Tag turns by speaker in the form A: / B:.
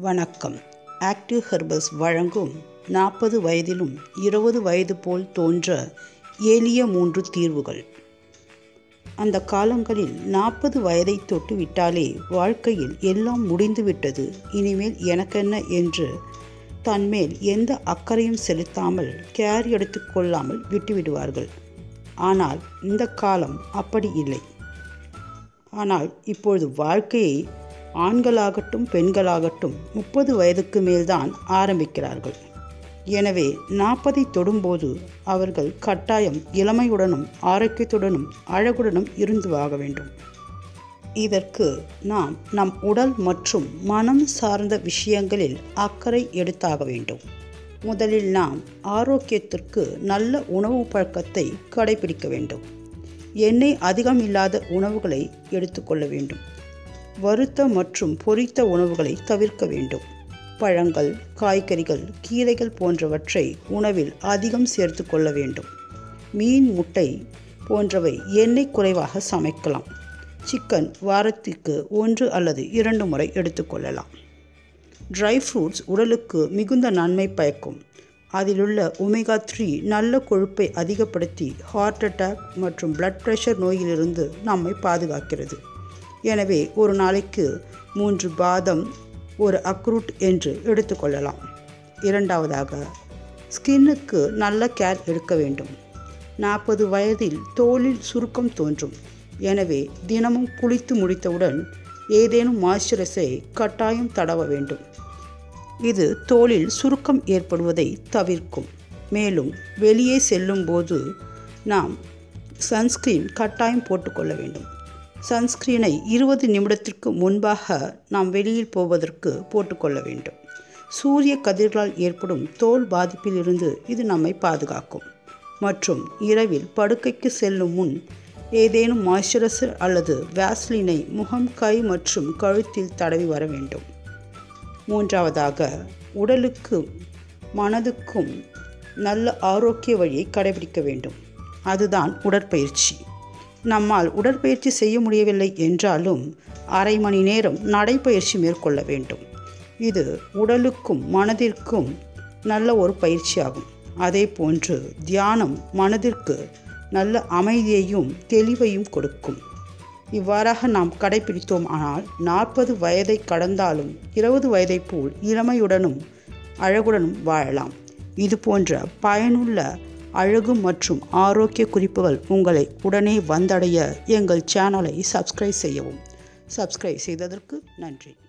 A: வணக்கம் active herbals வழங்கும் நாற்பது வயதிலும் இருபது வயது போல் தோன்ற எளிய மூன்று தீர்வுகள் அந்த காலங்களில் நாற்பது வயதை தொட்டு விட்டாலே வாழ்க்கையில் எல்லாம் முடிந்துவிட்டது இனிமேல் எனக்கென்ன என்று தன்மேல் எந்த அக்கறையும் செலுத்தாமல் கேர் எடுத்துக்கொள்ளாமல் விட்டுவிடுவார்கள் ஆனால் இந்த காலம் அப்படி இல்லை ஆனால் இப்பொழுது வாழ்க்கையை ஆண்களாகட்டும் பெண்களாகட்டும் முப்பது வயதுக்கு மேல்தான் ஆரம்பிக்கிறார்கள் எனவே நாற்பதை தொடும்போது அவர்கள் கட்டாயம் இளமையுடனும் ஆரோக்கியத்துடனும் அழகுடனும் இருந்து ஆக வேண்டும் இதற்கு நாம் நம் உடல் மற்றும் மனம் சார்ந்த விஷயங்களில் அக்கறை எடுத்தாக வேண்டும் முதலில் நாம் ஆரோக்கியத்திற்கு நல்ல உணவு பழக்கத்தை கடைபிடிக்க வேண்டும் எண்ணெய் அதிகம் இல்லாத உணவுகளை எடுத்துக்கொள்ள வேண்டும் வறுத்த மற்றும் பொரித்த உணவுகளை தவிர்க்க வேண்டும் பழங்கள் காய்கறிகள் கீரைகள் போன்றவற்றை உணவில் அதிகம் சேர்த்து கொள்ள வேண்டும் மீன் முட்டை போன்றவை எண்ணெய் குறைவாக சமைக்கலாம் சிக்கன் வாரத்திற்கு ஒன்று அல்லது இரண்டு முறை எடுத்துக்கொள்ளலாம் ட்ரை ஃப்ரூட்ஸ் உடலுக்கு மிகுந்த நன்மை பயக்கும் அதிலுள்ள ஒமேகா த்ரீ நல்ல கொழுப்பை அதிகப்படுத்தி ஹார்ட் அட்டாக் மற்றும் பிளட் ப்ரெஷர் நோயிலிருந்து நம்மை பாதுகாக்கிறது எனவே ஒரு நாளைக்கு மூன்று பாதம் ஒரு அக்ரூட் என்று எடுத்துக்கொள்ளலாம் இரண்டாவதாக ஸ்கின்னுக்கு நல்ல கேர் எடுக்க வேண்டும் நாற்பது வயதில் தோலில் சுருக்கம் தோன்றும் எனவே தினமும் குளித்து முடித்தவுடன் ஏதேனும் மாய்ஸ்சரைஸை கட்டாயம் தடவ வேண்டும் இது தோலில் சுருக்கம் ஏற்படுவதை தவிர்க்கும் மேலும் வெளியே செல்லும்போது நாம் சன்ஸ்கிரீன் கட்டாயம் போட்டுக்கொள்ள வேண்டும் சன்ஸ்கிரீனை இருபது நிமிடத்திற்கு முன்பாக நாம் வெளியில் போவதற்கு போட்டுக்கொள்ள வேண்டும் சூரிய கதிர்களால் ஏற்படும் தோல் பாதிப்பிலிருந்து இது நம்மை பாதுகாக்கும் மற்றும் இரவில் படுக்கைக்கு செல்லும் முன் ஏதேனும் மாய்ஸ்சரைசர் அல்லது வேஸ்லினை முகம் கை மற்றும் கழுத்தில் தடவி வர வேண்டும் மூன்றாவதாக உடலுக்கு மனதுக்கும் நல்ல ஆரோக்கிய வழியை கடைபிடிக்க வேண்டும் அதுதான் உடற்பயிற்சி நம்மால் உடற்பயிற்சி செய்ய முடியவில்லை என்றாலும் அரை மணி நேரம் நடைப்பயிற்சி மேற்கொள்ள வேண்டும் இது உடலுக்கும் மனதிற்கும் நல்ல ஒரு பயிற்சியாகும் அதே போன்று தியானம் மனதிற்கு நல்ல அமைதியையும் தெளிவையும் கொடுக்கும் இவ்வாறாக நாம் கடைபிடித்தோம் ஆனால் நாற்பது வயதை கடந்தாலும் இருபது வயதை போல் இளமையுடனும் அழகுடனும் வாழலாம் இது போன்ற பயனுள்ள அழகு மற்றும் ஆரோக்கிய குறிப்புகள் உங்களை உடனே வந்தடைய எங்கள் சேனலை சப்ஸ்கிரைப் செய்யவும் சப்ஸ்கிரைப் செய்ததற்கு நன்றி